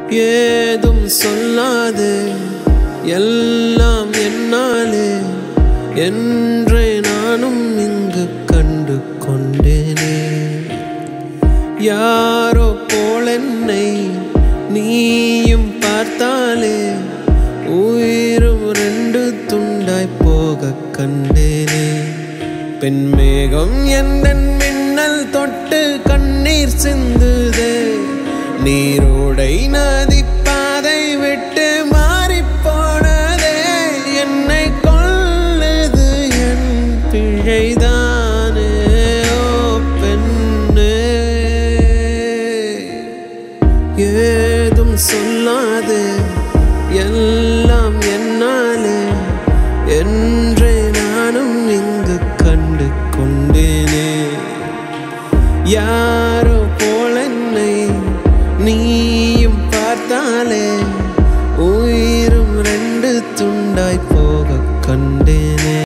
ஏதும் சொல்லாது எல்லாம் என்னாலே என்றே நானும் இங்கு கண்டு கொண்டேனே யாரோ போல் என்னை நீயும் பார்த்தாலே உயிரும் ரெண்டு துண்டாய் போக கண்டேனே பெண்மேகம் எந்த மின்னல் தொட்டு கண்ணீர் சிந்துதே நீரோடை நதி பாதை விட்டு மாறி போனதே என்னை கொல்லுது என் பிழைதானே ஓ பெண்ணே ஏதும் சொல்லாது எல்லாம் என்னாலே என்றே நானும் இங்கு கண்டு கொண்டேனே யாரோ போல் என்னை நீயும் பார்த்தாலே உயிரும் ரெண்டு துண்டாய் போக கண்டேனே